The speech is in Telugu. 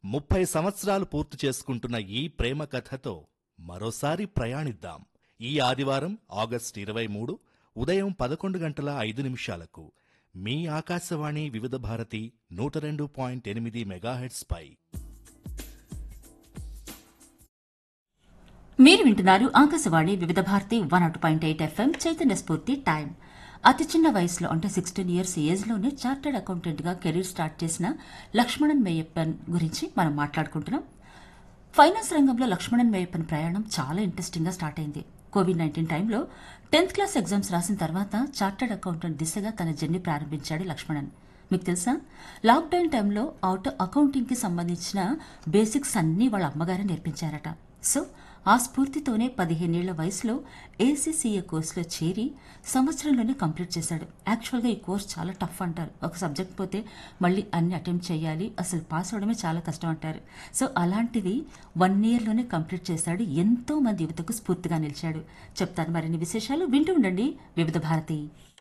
ముప్పై సంవత్సరాలు పూర్తి చేసుకుంటున్న ఈ ప్రేమ కథతో మరోసారి ప్రయాణిద్దాం ఈ ఆదివారం ఆగస్టు ఇరవై మూడు ఉదయం పదకొండు గంటల ఐదు నిమిషాలకు మీ ఆకాశవాణి వివిధ భారతి నూట రెండు పాయింట్ ఎనిమిది మెగాహెట్స్ పై మీరు వింటున్నారు Akashvani Vividh Bharati one out point eight FM Chaitanya Spoorthi time అతి చిన్న వయసులో అంటే సిక్స్టీన్ ఇయర్స్ ఏజ్లోనే చార్టెడ్ అకౌంటెంట్గా కెరీర్ స్టార్ట్ చేసిన లక్ష్మణన్ మేయప్పన్ గురించి మనం మాట్లాడుకుంటున్నాం ఫైనాన్స్ రంగంలో లక్ష్మణన్ మేయప్పన్ ప్రయాణం చాలా ఇంట్రెస్టింగ్గా స్టార్ట్ అయింది కోవిడ్ నైన్టీన్ టైంలో టెన్త్ క్లాస్ ఎగ్జామ్స్ రాసిన తర్వాత చార్టెడ్ అకౌంటెంట్ దిశగా తన జర్నీ ప్రారంభించాడు లక్ష్మణన్ మీకు తెలుసా లాక్డౌన్ టైంలో ఆటో అకౌంటింగ్కి సంబంధించిన బేసిక్స్ అన్నీ వాళ్ళ అమ్మగారే నేర్పించారట సో ఆ స్ఫూర్తితోనే పదిహేనేళ్ల వయసులో ఏసీసీఏ కోర్సులో చేరి సంవత్సరంలోనే కంప్లీట్ చేశాడు యాక్చువల్గా ఈ కోర్స్ చాలా టఫ్ అంటారు ఒక సబ్జెక్ట్ పోతే మళ్ళీ అన్ని అటెంప్ట్ చేయాలి అసలు పాస్ అవడమే చాలా కష్టం అంటారు సో అలాంటిది వన్ ఇయర్లోనే కంప్లీట్ చేశాడు ఎంతో మంది యువతకు స్ఫూర్తిగా నిలిచాడు చెప్తాను మరిన్ని విశేషాలు వింటూ ఉండండి వివిధ భారతి